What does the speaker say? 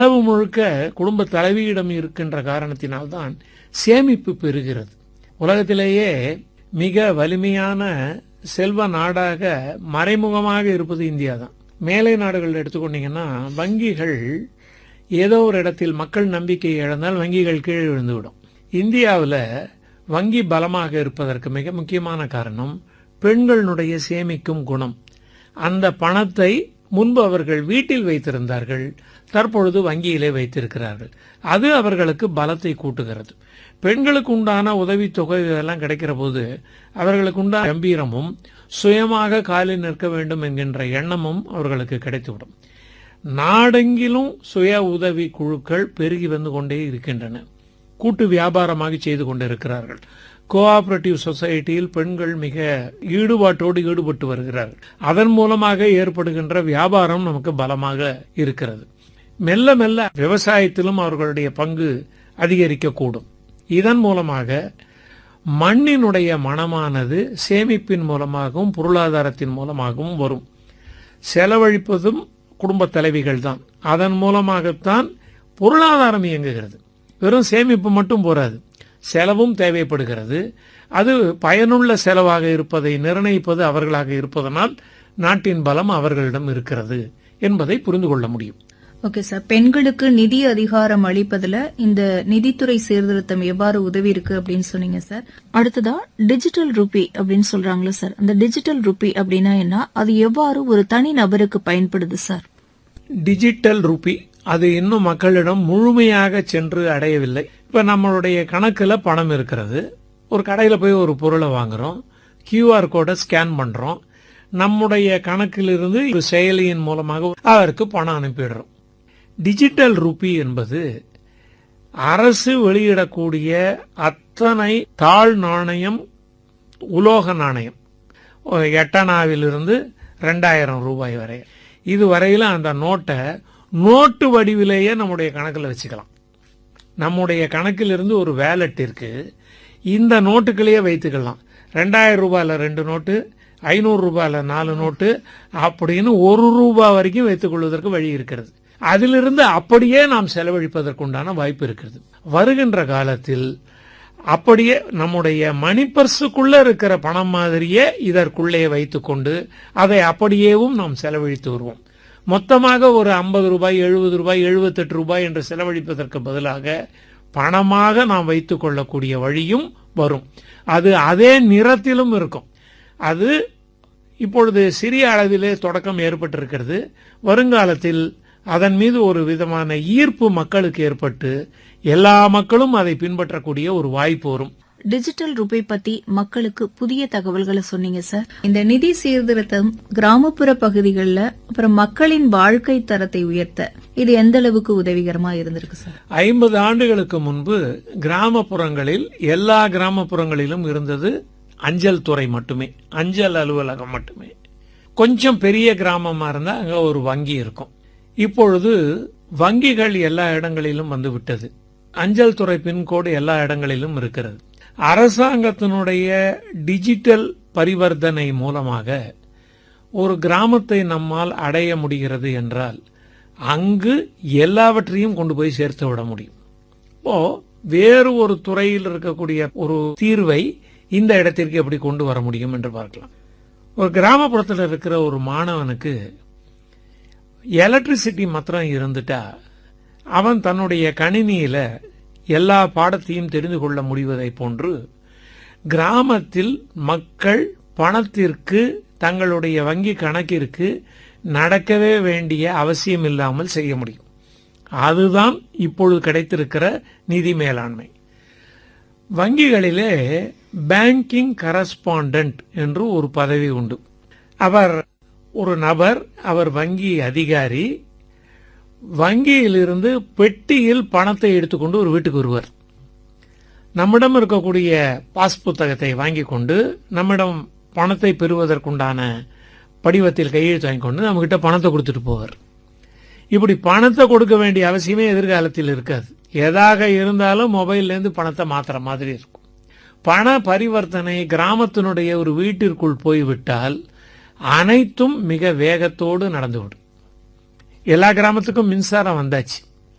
அளவு முழுக்க குடும்ப தலைவியிடம் இருக்கின்ற காரணத்தினால்தான் சேமிப்பு பெறுகிறது உலகத்திலேயே மிக வலிமையான செல்வ நாடாக மறைமுகமாக இருப்பது இந்தியா தான் மேலை நாடுகள் எடுத்துக்கொண்டீங்கன்னா வங்கிகள் ஏதோ ஒரு இடத்தில் மக்கள் நம்பிக்கை இழந்தால் வங்கிகள் கீழே விழுந்துவிடும் இந்தியாவில் வங்கி பலமாக இருப்பதற்கு மிக முக்கியமான காரணம் பெண்களுடைய சேமிக்கும் குணம் அந்த பணத்தை முன்பு அவர்கள் வீட்டில் வைத்திருந்தார்கள் தற்பொழுது வங்கியிலே வைத்திருக்கிறார்கள் அது அவர்களுக்கு பலத்தை கூட்டுகிறது பெண்களுக்கு உண்டான உதவித்தொகை இதெல்லாம் கிடைக்கிற போது அவர்களுக்கு உண்டான கம்பீரமும் சுயமாக காலில் நிற்க வேண்டும் என்கின்ற எண்ணமும் அவர்களுக்கு கிடைத்துவிடும் நாடெங்கிலும் சுய உதவி குழுக்கள் பெருகி வந்து கொண்டே இருக்கின்றன கூட்டு வியாபாரமாக செய்து கொண்டிருக்கிறார்கள் கோஆபரேட்டிவ் சொசைட்டியில் பெண்கள் மிக ஈடுபாட்டோடு ஈடுபட்டு வருகிறார்கள் அதன் மூலமாக ஏற்படுகின்ற வியாபாரம் நமக்கு பலமாக இருக்கிறது மெல்ல மெல்ல விவசாயத்திலும் அவர்களுடைய பங்கு அதிகரிக்கக்கூடும் இதன் மூலமாக மண்ணினுடைய மனமானது சேமிப்பின் மூலமாகவும் பொருளாதாரத்தின் மூலமாகவும் வரும் செலவழிப்பதும் குடும்ப தலைவிகள் தான் அதன் மூலமாகத்தான் பொருளாதாரம் இயங்குகிறது வெறும் சேமிப்பு மட்டும் போராது செலவும் தேவைப்படுகிறது அது பயனுள்ள செலவாக இருப்பதை நிர்ணயிப்பது அவர்களாக இருப்பதனால் நாட்டின் பலம் அவர்களிடம் இருக்கிறது என்பதை புரிந்து கொள்ள முடியும் ஓகே சார் பெண்களுக்கு நிதி அதிகாரம் அளிப்பதுல இந்த நிதித்துறை சீர்திருத்தம் எவ்வாறு உதவி இருக்கு அப்படின்னு சொன்னீங்க சார் அடுத்ததா டிஜிட்டல் ருபி அப்படின்னு சொல்றாங்களே சார் அந்த டிஜிட்டல் ருபி அப்படின்னா என்ன அது எவ்வாறு ஒரு தனி நபருக்கு பயன்படுது சார் டிஜிட்டல் ருபி அது இன்னும் மக்களிடம் முழுமையாக சென்று அடையவில்லை இப்ப நம்மளுடைய கணக்குல பணம் இருக்கிறது ஒரு கடையில போய் ஒரு பொருளை வாங்குறோம் கியூஆர் கோடை ஸ்கேன் பண்றோம் நம்முடைய கணக்கிலிருந்து ஒரு செயலியின் மூலமாக அவருக்கு பணம் அனுப்பிடுறோம் டிஜிட்டல் ருபி என்பது அரசு வெளியிடக்கூடிய அத்தனை தாழ் நாணயம் உலோக நாணயம் எட்டனாவிலிருந்து ரெண்டாயிரம் ரூபாய் வரை இது வரையில அந்த நோட்டை நோட்டு வடிவிலேயே நம்முடைய கணக்கில் வச்சுக்கலாம் நம்முடைய கணக்கிலிருந்து ஒரு வேலட் இருக்கு இந்த நோட்டுகளையே வைத்துக்கலாம் ரெண்டாயிரம் ரூபாயில ரெண்டு நோட்டு ஐநூறு ரூபாயில நாலு நோட்டு அப்படின்னு ஒரு ரூபாய் வரைக்கும் வைத்துக் கொள்வதற்கு வழி இருக்கிறது அதிலிருந்து அப்படியே நாம் செலவழிப்பதற்குண்டான வாய்ப்பு இருக்கிறது வருகின்ற காலத்தில் அப்படியே நம்முடைய மணி பர்சுக்குள்ள இருக்கிற பணம் மாதிரியே இதற்குள்ளே வைத்துக்கொண்டு அதை அப்படியேவும் நாம் செலவழித்து வருவோம் மொத்தமாக ஒரு ஐம்பது ரூபாய் எழுபது ரூபாய் எழுபத்தெட்டு ரூபாய் என்று செலவழிப்பதற்கு பதிலாக பணமாக நாம் வைத்துக் கொள்ளக்கூடிய வழியும் வரும் அது அதே நிறத்திலும் இருக்கும் அது இப்பொழுது சிறிய அளவிலே தொடக்கம் ஏற்பட்டிருக்கிறது வருங்காலத்தில் அதன் மீது ஒரு விதமான ஈர்ப்பு மக்களுக்கு ஏற்பட்டு எல்லா மக்களும் அதை பின்பற்றக்கூடிய ஒரு வாய்ப்பு வரும் டிஜிட்டல் ருபி பத்தி மக்களுக்கு புதிய தகவல்களை சொன்னீங்க சார் இந்த நிதி சீர்திருத்தம் கிராமப்புற பகுதிகளில் அப்புறம் மக்களின் வாழ்க்கை தரத்தை உயர்த்த இது எந்த அளவுக்கு உதவிகரமா இருந்திருக்கு சார் ஐம்பது ஆண்டுகளுக்கு முன்பு கிராமப்புறங்களில் எல்லா கிராமப்புறங்களிலும் இருந்தது அஞ்சல் துறை மட்டுமே அஞ்சல் அலுவலகம் மட்டுமே கொஞ்சம் பெரிய கிராமமா இருந்தா அங்க ஒரு வங்கி இருக்கும் இப்பொழுது வங்கிகள் எல்லா இடங்களிலும் வந்து விட்டது அஞ்சல் துறை பின்கோடு எல்லா இடங்களிலும் இருக்கிறது அரசாங்கத்தினுடைய டிஜிட்டல் பரிவர்த்தனை மூலமாக ஒரு கிராமத்தை நம்மால் அடைய முடிகிறது என்றால் அங்கு எல்லாவற்றையும் கொண்டு போய் சேர்த்து விட முடியும் இப்போ வேறு ஒரு துறையில் இருக்கக்கூடிய ஒரு தீர்வை இந்த இடத்திற்கு எப்படி கொண்டு வர முடியும் என்று பார்க்கலாம் ஒரு கிராமப்புறத்தில் இருக்கிற ஒரு மாணவனுக்கு எலக்ட்ரிசிட்டி மாத்திரம் இருந்துட்டா அவன் தன்னுடைய கணினியில எல்லா பாடத்தையும் தெரிந்து கொள்ள முடிவதை போன்று கிராமத்தில் மக்கள் பணத்திற்கு தங்களுடைய வங்கி கணக்கிற்கு நடக்கவே வேண்டிய அவசியம் இல்லாமல் செய்ய முடியும் அதுதான் இப்பொழுது கிடைத்திருக்கிற நிதி மேலாண்மை வங்கிகளிலே பேங்கிங் கரஸ்பாண்டன்ட் என்று ஒரு பதவி உண்டு அவர் ஒரு நபர் அவர் வங்கி அதிகாரி வங்கியிலிருந்து பெட்டியில் பணத்தை எடுத்துக்கொண்டு ஒரு வீட்டுக்கு வருவார் நம்மிடம் இருக்கக்கூடிய பாஸ் புத்தகத்தை வாங்கி கொண்டு நம்மிடம் பணத்தை பெறுவதற்குண்டான படிவத்தில் கையெழுத்து வாங்கி கொண்டு நம்மகிட்ட பணத்தை கொடுத்துட்டு போவார் இப்படி பணத்தை கொடுக்க வேண்டிய அவசியமே எதிர்காலத்தில் இருக்காது எதாக இருந்தாலும் மொபைல்லேருந்து பணத்தை மாத்துற மாதிரி இருக்கும் பண பரிவர்த்தனை கிராமத்தினுடைய ஒரு வீட்டிற்குள் போய்விட்டால் அனைத்தும் மிக வேகத்தோடு நடந்துவிடும் எல்லா கிராமத்துக்கும் மின்சாரம் வந்தாச்சு